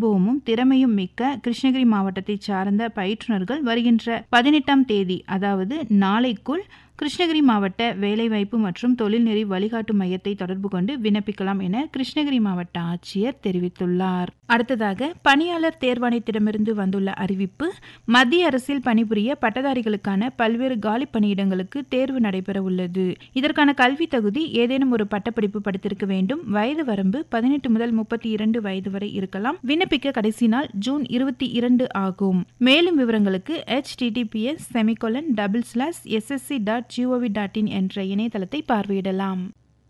அனுபவமும் திறமையும் மிக்க கிருஷ்ணகிரி மாவட்டத்தைச் சார்ந்த பயிற்றுனர்கள் வருகின்ற பதினெட்டாம் தேதி அதாவது நாளைக்குள் கிருஷ்ணகிரி மாவட்ட வேலைவாய்ப்பு மற்றும் தொழில்நெறி வழிகாட்டு மையத்தை தொடர்பு கொண்டு விண்ணப்பிக்கலாம் என கிருஷ்ணகிரி மாவட்ட ஆட்சியர் தெரிவித்துள்ளார் அடுத்ததாக பணியாளர் தேர்வாணையத்திடமிருந்து வந்துள்ள அறிவிப்பு மத்திய அரசில் பணிபுரிய பட்டதாரிகளுக்கான பல்வேறு காலி பணியிடங்களுக்கு தேர்வு நடைபெற உள்ளது இதற்கான கல்வி தகுதி ஏதேனும் ஒரு பட்டப்படிப்பு படித்திருக்க வேண்டும் வயது வரம்பு பதினெட்டு முதல் முப்பத்தி இரண்டு வயது வரை இருக்கலாம் விண்ணப்பிக்க கடைசி நாள் ஜூன் இருபத்தி இரண்டு ஆகும் மேலும் விவரங்களுக்கு https semicolon double slash SSC dot GOV dot in என்ற இணையதளத்தை பார்வையிடலாம்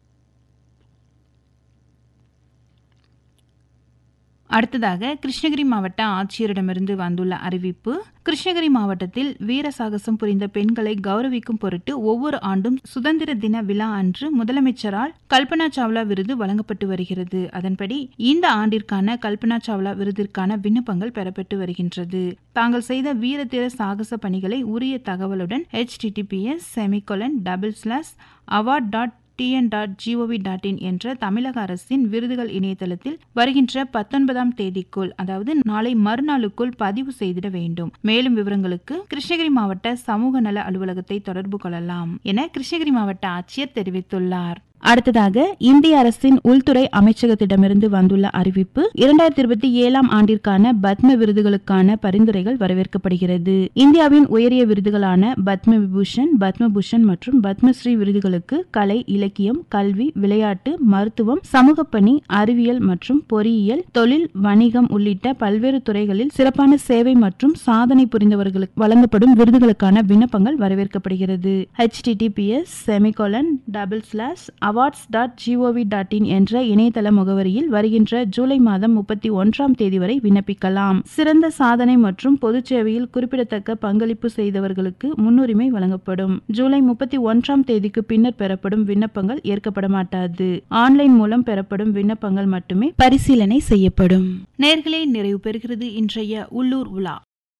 அடுத்ததாக கிருஷ்ணகிரி மாவட்ட ஆட்சியரிடமிருந்து வந்துள்ள அறிவிப்பு கிருஷ்ணகிரி மாவட்டத்தில் வீர சாகசம் புரிந்த பெண்களை கௌரவிக்கும் பொருட்டு ஒவ்வொரு ஆண்டும் சுதந்திர தின விழா அன்று முதலமைச்சரால் கல்பனா சாவ்லா விருது வழங்கப்பட்டு வருகிறது அதன்படி இந்த ஆண்டிற்கான கல்பனா சாவ்லா விருதிற்கான விண்ணப்பங்கள் பெறப்பட்டு வருகின்றது தாங்கள் செய்த வீர தீர சாகச பணிகளை உரிய தகவலுடன் https semicolon double slash award dot TN dot GOV dot in என்ற தமிழக அரசின் விருதுகள் இணையதளத்தில் வருகின்ற பத்தொன்பதாம் தேதிக்குள் அதாவது நாளை மறுநாளுக்குள் பதிவு செய்திட வேண்டும் மேலும் விவரங்களுக்கு கிருஷ்ணகிரி மாவட்ட சமூக நல அலுவலகத்தை தொடர்பு கொள்ளலாம் என கிருஷ்ணகிரி மாவட்ட ஆட்சியர் தெரிவித்துள்ளார் அடுத்ததாக இந்திய அரசின் உள்துறை அமைச்சகத்திடமிருந்து வந்துள்ள அறிவிப்பு இரண்டாயிரத்தி இருபத்தி ஏழாம் ஆண்டிற்கான பத்ம விருதுகளுக்கான பரிந்துரைகள் வரவேற்கப்படுகிறது இந்தியாவின் உயரிய விருதுகளான பத்ம விபூஷன் பத்மபூஷன் மற்றும் பத்மஸ்ரீ விருதுகளுக்கு கலை இலக்கியம் கல்வி விளையாட்டு மருத்துவம் சமூக பணி அறிவியல் மற்றும் பொறியியல் தொழில் வணிகம் உள்ளிட்ட பல்வேறு துறைகளில் சிறப்பான சேவை மற்றும் சாதனை புரிந்தவர்களுக்கு வழங்கப்படும் விருதுகளுக்கான விண்ணப்பங்கள் வரவேற்கப்படுகிறது https semicolon double slash awards dot GOV dot in என்ற இணையதள முகவரியில் வருகின்ற ஜூலை மாதம் முப்பத்தி ஒன்றாம் தேதி வரை விண்ணப்பிக்கலாம் சிறந்த சாதனை மற்றும் பொதுச் சேவையில் குறிப்பிடத்தக்க பங்களிப்பு செய்தவர்களுக்கு முன்னுரிமை வழங்கப்படும் ஜூலை முப்பத்தி ஒன்றாம் தேதிக்கு பின்னர் பெறப்படும் விண்ணப்பங்கள் ஏற்கப்பட மாட்டாது ஆன்லைன் மூலம் பெறப்படும் விண்ணப்பங்கள் மட்டுமே பரிசீலனை செய்யப்படும் நேர்களே நிறைவு பெறுகிறது இன்றைய உள்ளூர் உலா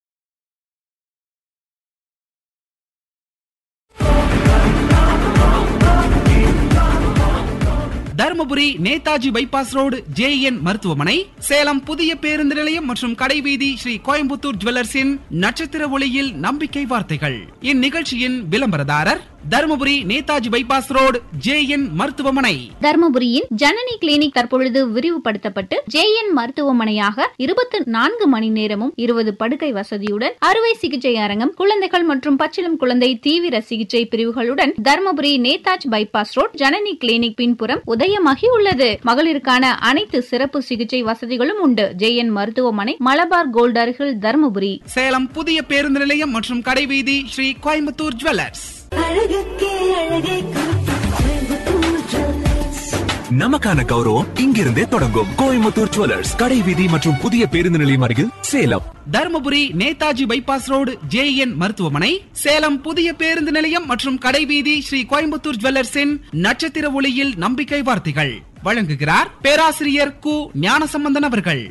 Dharmapuri Netaji bypass road JN மருத்துவமனை சேலம் புதிய பேருந்து நிலையம் மற்றும் கடைவீதி ஸ்ரீ கோயம்புத்தூர் ஜுவல்லர்ஸின் நட்சத்திர ஒளியில் நம்பிக்கை வார்த்தைகள் இந்நிகழ்ச்சியின் விளம்பரதாரர் Dharmapuri Netaji bypass road JN மருத்துவமனை தர்மபுரியின் ஜனனி கிளினிக் தற்பொழுது விரிவுபடுத்தப்பட்டு ஜேஎன் மருத்துவமனையாக இருபத்தி நான்கு மணி நேரமும் இருபது படுக்கை வசதியுடன் அறுவை சிகிச்சை அரங்கம் குழந்தைகள் மற்றும் பச்சிளம் குழந்தை தீவிர சிகிச்சை பிரிவுகளுடன் Dharmapuri Netaji bypass road Janani clinic பின்புறம் உதயமாகி உள்ளது மகளிருக்கான அனைத்து சிறப்பு சிகிச்சை வசதிகளும் உண்டு ஜேஎன் மருத்துவமனை மலபார் கோல்ட் அருகில் தர்மபுரி சேலம் புதிய பேருந்து நிலையம் மற்றும் கடைவீதி ஸ்ரீ கோயம்புத்தூர் ஜுவல்லர்ஸ் அழகுக்கே அழகை கோயம்புத்தூர் ஜுவல்லர்ஸ் நமக்கான கௌரவம் இங்கிருந்தே தொடங்கும் கோயம்புத்தூர் ஜுவல்லர்ஸ் கடை வீதி மற்றும் புதிய பேருந்து நிலையம் அருகில் Salem Dharmapuri Netaji bypass road JN மருத்துவமனை சேலம் புதிய பேருந்து நிலையம் மற்றும் கடைவீதி ஸ்ரீ கோயம்புத்தூர் ஜுவல்லர்ஸின் நட்சத்திர ஒளியில் நம்பிக்கை வார்த்தைகள் வழங்குகிறார் பேராசிரியர் கு ஞானசம்பந்தன் அவர்கள்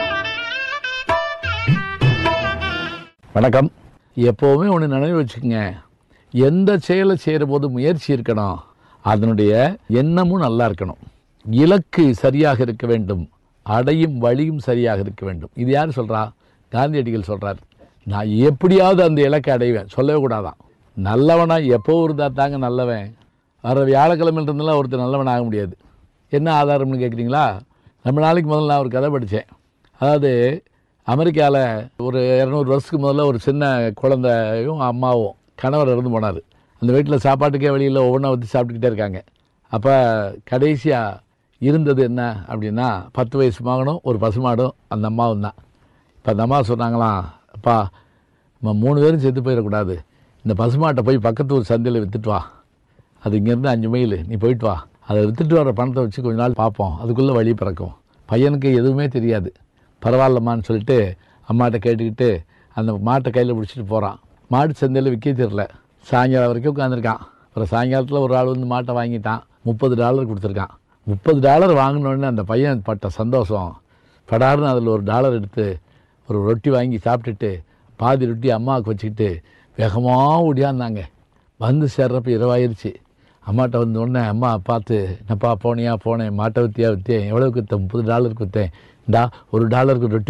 வணக்கம் எப்போவுமே ஒன்று நினைவு வச்சுக்கோங்க எந்த செயலை செய்கிற போது முயற்சி இருக்கணும் அதனுடைய எண்ணமும் நல்லா இருக்கணும் இலக்கு சரியாக இருக்க வேண்டும் அடையும் வழியும் சரியாக இருக்க வேண்டும் இது யார் சொல்கிறா காந்தியடிகள் சொல்கிறார் நான் எப்படியாவது அந்த இலக்கை அடைவேன் சொல்லவே கூடாதான் நல்லவனா எப்போ இருந்தால் தாங்க நல்லவன் வர வியாழக்கிழமையில் இருந்தெல்லாம் ஒருத்தர் நல்லவன் ஆக முடியாது என்ன ஆதாரம்னு கேட்குறீங்களா ரொம்ப நாளைக்கு முதல்ல நான் ஒரு கதை படித்தேன் அதாவது அமெரிக்காவில் ஒரு இரநூறு வருஷத்துக்கு முதல்ல ஒரு சின்ன குழந்தையும் அம்மாவும் கணவர் இறந்து போனார் அந்த வீட்டில் சாப்பாட்டுக்கே வழியில் ஒவ்வொன்றா ஊற்றி சாப்பிட்டுக்கிட்டே இருக்காங்க அப்போ கடைசியாக இருந்தது என்ன அப்படின்னா பத்து வயசு மகனும் ஒரு பசுமாடும் அந்த அம்மாவும் தான் இப்போ அந்த அம்மா சொன்னாங்களாம் அப்பா நம்ம மூணு பேரும் செத்து போயிடக்கூடாது இந்த பசுமாட்டை போய் பக்கத்து ஒரு சந்தையில் விற்றுட்டு வா அது இங்கேருந்து அஞ்சு மைல் நீ போயிட்டு வா அதை விற்றுட்டு வர பணத்தை வச்சு கொஞ்ச நாள் பார்ப்போம் அதுக்குள்ளே வழி பிறக்கும் பையனுக்கு எதுவுமே தெரியாது பரவாயில்லம்மான்னு சொல்லிட்டு அம்மாட்ட கேட்டுக்கிட்டு அந்த மாட்டை கையில் பிடிச்சிட்டு போகிறான் மாட்டு சந்தையில் விற்க தெரியல சாயங்காலம் வரைக்கும் உட்காந்துருக்கான் அப்புறம் சாயங்காலத்தில் ஒரு ஆள் வந்து மாட்டை வாங்கிட்டான் முப்பது டாலர் கொடுத்துருக்கான் முப்பது டாலர் வாங்கினோடனே அந்த பையன் பட்ட சந்தோஷம் படாருன்னு அதில் ஒரு டாலர் எடுத்து ஒரு ரொட்டி வாங்கி சாப்பிட்டுட்டு பாதி ரொட்டி அம்மாவுக்கு வச்சுக்கிட்டு வேகமாக ஓடியாந்தாங்க வந்து சேர்றப்ப இரவாயிருச்சு அம்மாட்ட வந்த உடனே அம்மா பார்த்து என்னப்பா போனியா போனேன் மாட்டை வித்தியா விற்றேன் எவ்வளோக்கு விற்றேன் முப்பது டாலருக்கு விற்றேன் இந்தா ஒரு டாலருக்கு ரொட்டி